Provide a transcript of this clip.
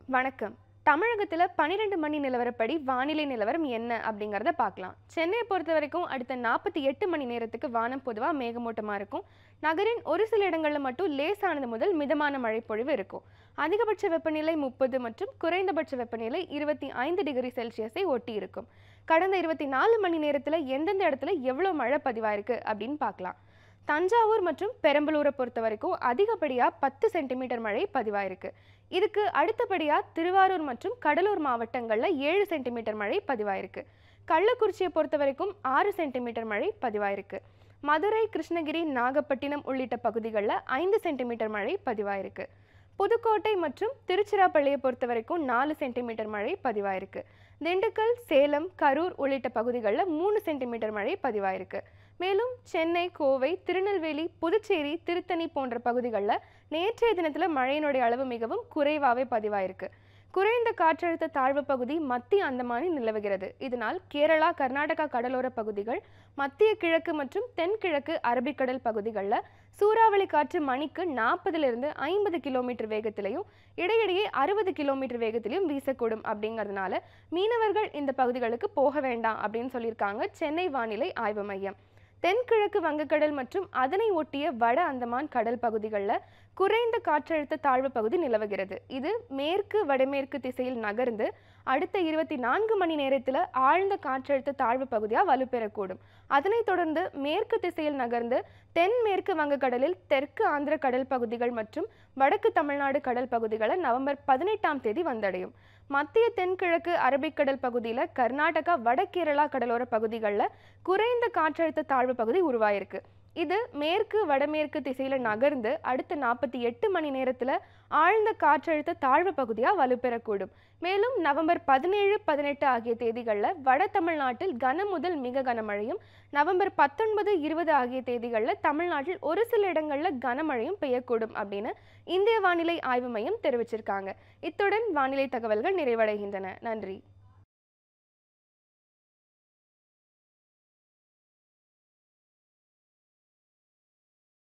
வணக்கம் தமிழகத்தில் பன்னிரெண்டு மணி நிலவரப்படி வானிலை நிலவரம் என்ன அப்படிங்கிறத பார்க்கலாம் சென்னையை பொறுத்த வரைக்கும் அடுத்த நாற்பத்தி எட்டு மணி நேரத்துக்கு வானம் பொதுவாக மேகமூட்டமாக இருக்கும் நகரின் ஒரு சில இடங்களில் மட்டும் லேசானது முதல் மிதமான மழை பொழிவு இருக்கும் அதிகபட்ச வெப்பநிலை முப்பது மற்றும் குறைந்தபட்ச வெப்பநிலை இருபத்தி ஐந்து டிகிரி செல்சியஸை ஒட்டி இருக்கும் கடந்த இருபத்தி நாலு மணி நேரத்தில் எந்தெந்த இடத்துல எவ்வளோ மழை பதிவாயிருக்கு அப்படின்னு பார்க்கலாம் தஞ்சாவூர் மற்றும் பெரம்பலூரை பொறுத்த வரைக்கும் அதிகப்படியாக பத்து சென்டிமீட்டர் மழை பதிவாயிருக்கு இதுக்கு அடுத்தபடியாக திருவாரூர் மற்றும் கடலூர் மாவட்டங்களில் ஏழு சென்டிமீட்டர் மழை பதிவாயிருக்கு கள்ளக்குறிச்சியை பொறுத்த வரைக்கும் ஆறு சென்டிமீட்டர் மழை பதிவாயிருக்கு மதுரை கிருஷ்ணகிரி நாகப்பட்டினம் உள்ளிட்ட பகுதிகளில் ஐந்து சென்டிமீட்டர் மழை பதிவாயிருக்கு புதுக்கோட்டை மற்றும் திருச்சிராப்பள்ளியை பொறுத்த வரைக்கும் நாலு சென்டிமீட்டர் மழை பதிவாயிருக்கு திண்டுக்கல் சேலம் கரூர் உள்ளிட்ட பகுதிகளில் மூணு சென்டிமீட்டர் மழை பதிவாயிருக்கு மேலும் சென்னை கோவை திருநெல்வேலி புதுச்சேரி திருத்தணி போன்ற பகுதிகளில் நேற்றைய தினத்தில் மழையினுடைய அளவு மிகவும் குறைவாகவே பதிவாயிருக்கு குறைந்த காற்றழுத்த தாழ்வு பகுதி மத்திய அந்தமானில் நிலவுகிறது இதனால் கேரளா கர்நாடகா கடலோர பகுதிகள் மத்திய கிழக்கு மற்றும் தென்கிழக்கு அரபிக்கடல் பகுதிகளில் சூறாவளி காற்று மணிக்கு நாற்பதுலேருந்து ஐம்பது கிலோமீட்டர் வேகத்திலையும் இடையிடையே அறுபது கிலோமீட்டர் வேகத்திலையும் வீசக்கூடும் அப்படிங்கிறதுனால மீனவர்கள் இந்த பகுதிகளுக்கு போக வேண்டாம் அப்படின்னு சொல்லியிருக்காங்க சென்னை வானிலை ஆய்வு மையம் தென்கிழக்கு வங்கக்கடல் மற்றும் அதனை ஒட்டிய வட அந்தமான் கடல் பகுதிகளில் குறைந்த காற்றழுத்த தாழ்வு பகுதி நிலவுகிறது இது மேற்கு வடமேற்கு திசையில் நகர்ந்து அடுத்த இருபத்தி நான்கு மணி நேரத்தில் ஆழ்ந்த காற்றழுத்த தாழ்வு பகுதியாக வலுப்பெறக்கூடும் அதனைத் தொடர்ந்து மேற்கு திசையில் நகர்ந்து தென்மேற்கு வங்கக்கடலில் தெற்கு ஆந்திர கடல் பகுதிகள் மற்றும் வடக்கு தமிழ்நாடு கடல் பகுதிகளை நவம்பர் பதினெட்டாம் தேதி வந்தடையும் மத்திய தென்கிழக்கு அரபிக்கடல் பகுதியில் கர்நாடகா வட கேரளா கடலோர பகுதிகளில் குறைந்த காற்றழுத்த தாழ்வு பகுதி உருவாயிருக்கு இது மேற்கு வடமேற்கு திசையில் நகர்ந்து அடுத்த நாற்பத்தி எட்டு மணி நேரத்தில் ஆழ்ந்த காற்றழுத்த தாழ்வு பகுதியாக வலுப்பெறக்கூடும் மேலும் நவம்பர் பதினேழு பதினெட்டு ஆகிய தேதிகளில் வட தமிழ்நாட்டில் கன முதல் மிக கனமழையும் நவம்பர் பத்தொன்பது இருபது ஆகிய தேதிகளில் தமிழ்நாட்டில் ஒரு சில இடங்களில் கனமழையும் பெய்யக்கூடும் அப்படின்னு இந்திய வானிலை ஆய்வு மையம் தெரிவிச்சிருக்காங்க இத்துடன் வானிலை தகவல்கள் நிறைவடைகின்றன நன்றி